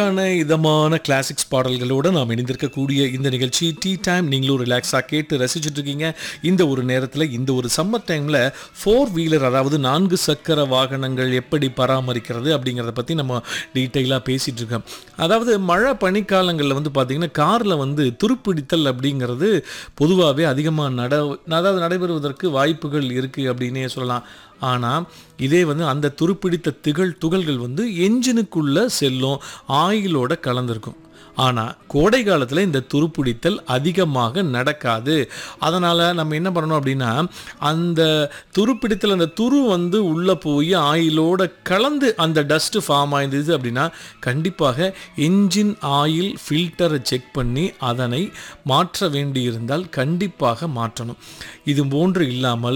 ஆன இதமான கிளாசிக்ஸ் பாடல்களோடு நாம் இணைந்திருக்கக்கூடிய இந்த நிகழ்ச்சி டீ டைம் நீங்களும் ரிலாக்ஸாக கேட்டு ரசிச்சுட்டு இருக்கீங்க இந்த ஒரு நேரத்தில் இந்த ஒரு சம்மர் டைமில் ஃபோர் வீலர் அதாவது நான்கு சக்கர வாகனங்கள் எப்படி பராமரிக்கிறது அப்படிங்கிறத பற்றி நம்ம டீட்டெயிலாக பேசிகிட்டு இருக்கோம் அதாவது மழை பனிக்காலங்களில் வந்து பார்த்திங்கன்னா காரில் வந்து துருப்பிடித்தல் அப்படிங்கிறது பொதுவாகவே அதிகமாக நட அதாவது நடைபெறுவதற்கு வாய்ப்புகள் இருக்குது அப்படின்னே சொல்லலாம் ஆனால் இதே வந்து அந்த துருப்பிடித்த திகழ் துகள்கள் வந்து என்ஜினுக்குள்ளே செல்லும் ஆயிலோட கலந்திருக்கும் ஆனால் கோடை காலத்தில் இந்த துருப்பிடித்தல் அதிகமாக நடக்காது அதனால் நம்ம என்ன பண்ணணும் அப்படின்னா அந்த துருப்பிடித்தல் அந்த துரு வந்து உள்ளே போய் ஆயிலோட கலந்து அந்த டஸ்ட்டு ஃபார்ம் ஆயிருந்தது அப்படின்னா கண்டிப்பாக என்ஜின் ஆயில் ஃபில்டரை செக் பண்ணி அதனை மாற்ற வேண்டியிருந்தால் கண்டிப்பாக மாற்றணும் இது போன்று இல்லாமல்